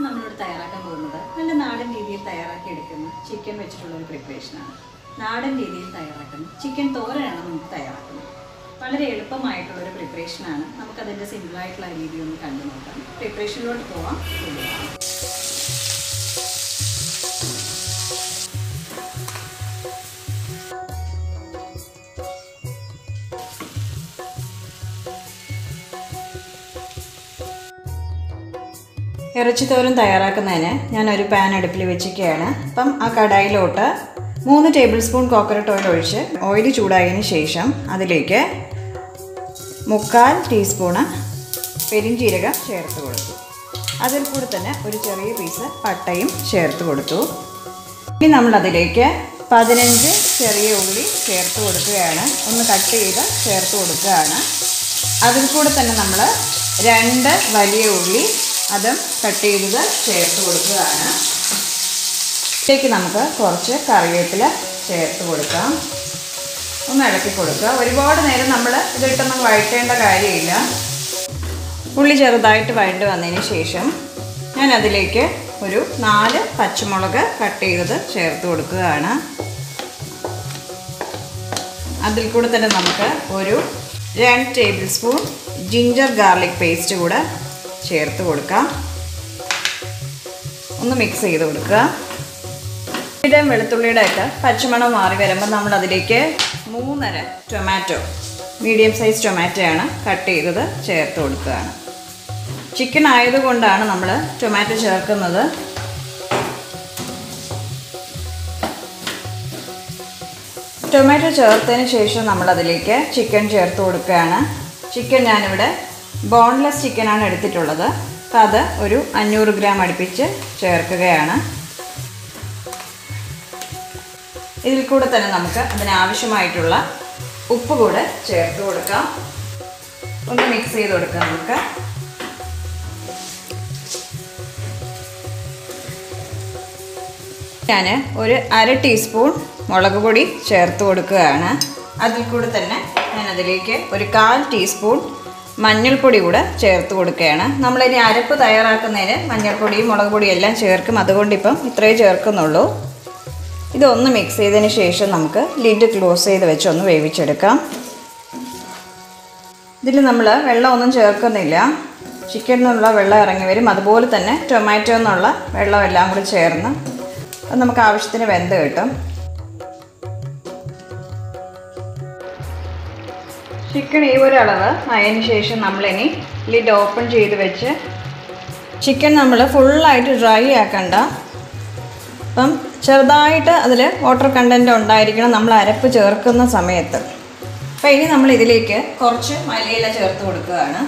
നമ്മളിവിടെ തയ്യാറാക്കാൻ പോകുന്നത് നല്ല നാടൻ രീതിയിൽ തയ്യാറാക്കി എടുക്കുന്ന ചിക്കൻ വെച്ചിട്ടുള്ള ഒരു പ്രിപ്പറേഷനാണ് നാടൻ രീതിയിൽ തയ്യാറാക്കുന്ന ചിക്കൻ തോരനാണ് നമുക്ക് തയ്യാറാക്കുന്നത് വളരെ എളുപ്പമായിട്ടുള്ള ഒരു പ്രിപ്പറേഷനാണ് നമുക്കതിൻ്റെ സിമ്പിളായിട്ടുള്ള രീതി ഒന്ന് കണ്ടു നോക്കാം പ്രിപ്പറേഷനിലോട്ട് പോവാം കൊണ്ടുപോകാം ഇറച്ചിത്തോരൻ തയ്യാറാക്കുന്നതിന് ഞാനൊരു പാൻ അടുപ്പിൽ വെച്ചിരിക്കുകയാണ് അപ്പം ആ കടായിലോട്ട് മൂന്ന് ടേബിൾ സ്പൂൺ കോക്കനട്ട് ഓയിൽ ഒഴിച്ച് ഓയിൽ ചൂടായതിന് ശേഷം അതിലേക്ക് മുക്കാൽ ടീസ്പൂണ് പെരിഞ്ചീരകം ചേർത്ത് കൊടുത്തു അതിൽ കൂടെ തന്നെ ഒരു ചെറിയ പീസ് പട്ടയും ചേർത്ത് കൊടുത്തു ഇനി നമ്മളതിലേക്ക് പതിനഞ്ച് ചെറിയ ഉള്ളി ചേർത്ത് കൊടുക്കുകയാണ് ഒന്ന് കട്ട് ചെയ്ത് ചേർത്ത് കൊടുക്കുകയാണ് അതിൽ കൂടെ തന്നെ നമ്മൾ രണ്ട് വലിയ ഉള്ളി അതും കട്ട് ചെയ്തത് ചേർത്ത് കൊടുക്കുകയാണ് ഇതിലേക്ക് നമുക്ക് കുറച്ച് കറിവേപ്പില ചേർത്ത് കൊടുക്കാം ഒന്ന് ഇളക്കി കൊടുക്കുക ഒരുപാട് നേരം നമ്മൾ ഇതിട്ടൊന്നും വഴറ്റേണ്ട കാര്യമില്ല ഉള്ളി ചെറുതായിട്ട് വഴണ്ട് വന്നതിന് ശേഷം ഞാൻ അതിലേക്ക് ഒരു നാല് പച്ചമുളക് കട്ട് ചെയ്തത് ചേർത്ത് കൊടുക്കുകയാണ് അതിൽ കൂടെ തന്നെ നമുക്ക് ഒരു രണ്ട് table spoon ginger garlic paste കൂടെ ചേർത്ത് കൊടുക്കാം ഒന്ന് മിക്സ് ചെയ്ത് കൊടുക്കുക ഉള്ളിയുടെയും വെളുത്തുള്ളിയുടെ ഒക്കെ പച്ചമണം മാറി വരുമ്പോൾ നമ്മൾ അതിലേക്ക് മൂന്നര ടൊമാറ്റോ മീഡിയം സൈസ് ടൊമാറ്റോയാണ് കട്ട് ചെയ്തത് ചേർത്ത് കൊടുക്കുകയാണ് ചിക്കൻ ആയതുകൊണ്ടാണ് നമ്മൾ ടൊമാറ്റോ ചേർക്കുന്നത് ടൊമാറ്റോ ചേർത്തതിന് ശേഷം നമ്മൾ അതിലേക്ക് ചിക്കൻ ചേർത്ത് കൊടുക്കുകയാണ് ചിക്കൻ ഞാനിവിടെ ബോൺലെസ് ചിക്കനാണ് എടുത്തിട്ടുള്ളത് അപ്പോൾ അത് ഒരു അഞ്ഞൂറ് ഗ്രാം അടുപ്പിച്ച് ചേർക്കുകയാണ് ഇതിൽ കൂടെ തന്നെ നമുക്ക് അതിനാവശ്യമായിട്ടുള്ള ഉപ്പ് കൂടെ ചേർത്ത് കൊടുക്കാം ഒന്ന് മിക്സ് ചെയ്ത് കൊടുക്കാം നമുക്ക് ഞാൻ ഒരു അര ടീസ്പൂൺ മുളക് പൊടി ചേർത്ത് കൊടുക്കുകയാണ് അതിൽ കൂടെ തന്നെ ഞാൻ അതിലേക്ക് ഒരു കാൽ ടീസ്പൂൺ മഞ്ഞൾപ്പൊടി കൂടെ ചേർത്ത് കൊടുക്കുകയാണ് നമ്മളിനി അരപ്പ് തയ്യാറാക്കുന്നതിന് മഞ്ഞൾപ്പൊടിയും മുളക് പൊടിയും എല്ലാം ചേർക്കും അതുകൊണ്ട് ഇപ്പം ഇത്രയേ ചേർക്കുന്നുള്ളൂ ഇതൊന്ന് മിക്സ് ചെയ്തതിന് ശേഷം നമുക്ക് ലിഡ് ക്ലോസ് ചെയ്ത് വെച്ച് ഒന്ന് വേവിച്ചെടുക്കാം ഇതിൽ നമ്മൾ വെള്ളമൊന്നും ചേർക്കുന്നില്ല ചിക്കനിൽ നിന്നുള്ള വെള്ളം ഇറങ്ങി വരും അതുപോലെ തന്നെ ടൊമാറ്റോ എന്നുള്ള വെള്ളം എല്ലാം കൂടി ചേർന്ന് അത് നമുക്ക് ആവശ്യത്തിന് വെന്ത് കിട്ടും ചിക്കൻ ഈ ഒരു അളവ് ആയതിനു ശേഷം നമ്മളിനി ലിഡ് ഓപ്പൺ ചെയ്ത് വെച്ച് ചിക്കൻ നമ്മൾ ഫുള്ളായിട്ട് ഡ്രൈ ആക്കണ്ട അപ്പം ചെറുതായിട്ട് അതിൽ വാട്ടർ കണ്ടൻറ്റ് ഉണ്ടായിരിക്കണം നമ്മൾ അരപ്പ് ചേർക്കുന്ന സമയത്ത് അപ്പം ഇനി നമ്മൾ ഇതിലേക്ക് കുറച്ച് മല്ലിയില ചേർത്ത് കൊടുക്കുകയാണ്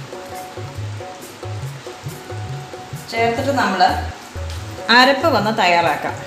ചേർത്തിട്ട് നമ്മൾ അരപ്പ് വന്ന് തയ്യാറാക്കാം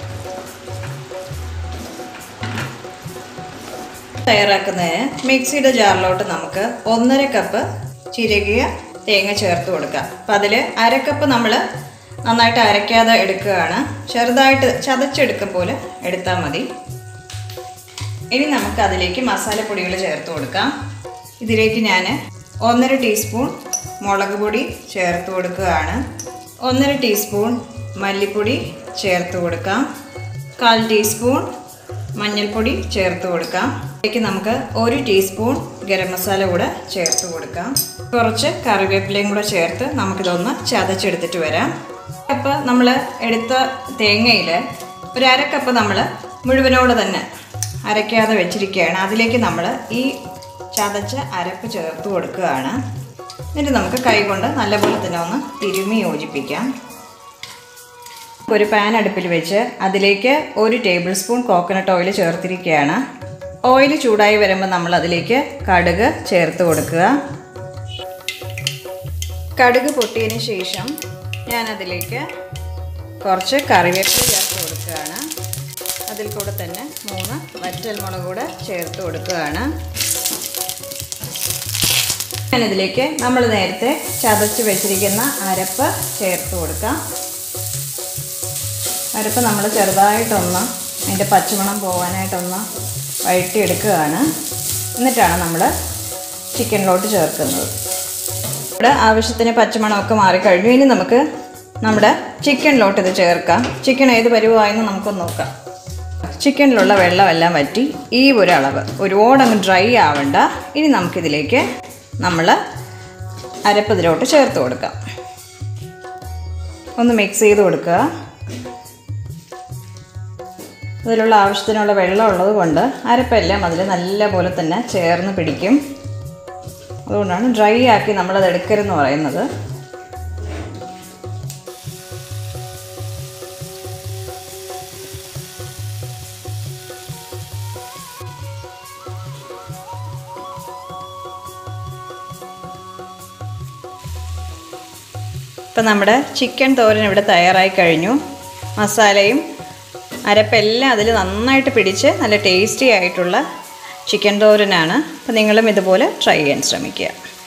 തയ്യാറാക്കുന്നതിന് മിക്സിയുടെ ജാറിലോട്ട് നമുക്ക് ഒന്നര കപ്പ് ചിരകിയ തേങ്ങ ചേർത്ത് കൊടുക്കാം അപ്പം അതിൽ അരക്കപ്പ് നമ്മൾ നന്നായിട്ട് അരയ്ക്കാതെ എടുക്കുകയാണ് ചെറുതായിട്ട് ചതച്ചെടുക്കും പോലെ എടുത്താൽ മതി ഇനി നമുക്ക് അതിലേക്ക് മസാലപ്പൊടികൾ ചേർത്ത് കൊടുക്കാം ഇതിലേക്ക് ഞാൻ ഒന്നര ടീസ്പൂൺ മുളക് പൊടി ചേർത്ത് കൊടുക്കുകയാണ് ഒന്നര ടീസ്പൂൺ മല്ലിപ്പൊടി ചേർത്ത് കൊടുക്കാം കാൽ ടീസ്പൂൺ മഞ്ഞൾപ്പൊടി ചേർത്ത് കൊടുക്കാം ഇതിലേക്ക് നമുക്ക് ഒരു ടീസ്പൂൺ ഗരം മസാല കൂടെ ചേർത്ത് കൊടുക്കാം കുറച്ച് കറിവേപ്പിലയും കൂടെ ചേർത്ത് നമുക്കിതൊന്ന് ചതച്ചെടുത്തിട്ട് വരാം കപ്പ് നമ്മൾ എടുത്ത തേങ്ങയിൽ ഒരു അര കപ്പ് നമ്മൾ മുഴുവനോട് തന്നെ അരയ്ക്കാതെ വെച്ചിരിക്കുകയാണ് അതിലേക്ക് നമ്മൾ ഈ ചതച്ച അരപ്പ് ചേർത്ത് കൊടുക്കുകയാണ് എന്നിട്ട് നമുക്ക് കൈകൊണ്ട് നല്ലപോലെ തന്നെ ഒന്ന് തിരുമ്മി യോജിപ്പിക്കാം ഒരു പാൻ അടുപ്പിൽ വെച്ച് അതിലേക്ക് ഒരു ടേബിൾ സ്പൂൺ കോക്കനട്ട് ഓയിൽ ചേർത്തിരിക്കുകയാണ് ഓയിൽ ചൂടായി വരുമ്പോൾ നമ്മൾ അതിലേക്ക് കടുക് ചേർത്ത് കൊടുക്കുക കടുക് പൊട്ടിയതിന് ശേഷം ഞാൻ അതിലേക്ക് കുറച്ച് കറിവേപ്പില ചേർത്ത് കൊടുക്കുകയാണ് അതിൽ കൂടെ തന്നെ മൂന്ന് വറ്റൽമുളക് കൂടെ ചേർത്ത് കൊടുക്കുകയാണ് ഞാനിതിലേക്ക് നമ്മൾ നേരത്തെ ചതച്ച് വെച്ചിരിക്കുന്ന അരപ്പ് ചേർത്ത് കൊടുക്കാം അരപ്പ് നമ്മൾ ചെറുതായിട്ടൊന്ന് അതിൻ്റെ പച്ചമണം പോകാനായിട്ടൊന്ന് വഴറ്റിയെടുക്കുകയാണ് എന്നിട്ടാണ് നമ്മൾ ചിക്കനിലോട്ട് ചേർക്കുന്നത് ഇവിടെ ആവശ്യത്തിന് പച്ചമണമൊക്കെ മാറിക്കഴിഞ്ഞു ഇനി നമുക്ക് നമ്മുടെ ചിക്കനിലോട്ട് ഇത് ചേർക്കാം ചിക്കൻ ഏത് പരുവായെന്ന് നമുക്കൊന്ന് നോക്കാം ചിക്കനിലുള്ള വെള്ളമെല്ലാം വറ്റി ഈ ഒരു അളവ് ഒരുപാടങ്ങ് ഡ്രൈ ആവണ്ട ഇനി നമുക്കിതിലേക്ക് നമ്മൾ അരപ്പതിലോട്ട് ചേർത്ത് കൊടുക്കാം ഒന്ന് മിക്സ് ചെയ്ത് കൊടുക്കുക അതിലുള്ള ആവശ്യത്തിനുള്ള വെള്ളം ഉള്ളത് കൊണ്ട് അരപ്പെല്ലാം അതിൽ നല്ല പോലെ തന്നെ ചേർന്ന് പിടിക്കും അതുകൊണ്ടാണ് ഡ്രൈ ആക്കി നമ്മളത് എടുക്കരുതെന്ന് പറയുന്നത് ഇപ്പം നമ്മുടെ ചിക്കൻ തോരൻ ഇവിടെ തയ്യാറായി കഴിഞ്ഞു മസാലയും അരപ്പെല്ലാം അതിൽ നന്നായിട്ട് പിടിച്ച് നല്ല ടേസ്റ്റി ആയിട്ടുള്ള ചിക്കൻ തോരനാണ് അപ്പോൾ നിങ്ങളും ഇതുപോലെ ട്രൈ ചെയ്യാൻ ശ്രമിക്കുക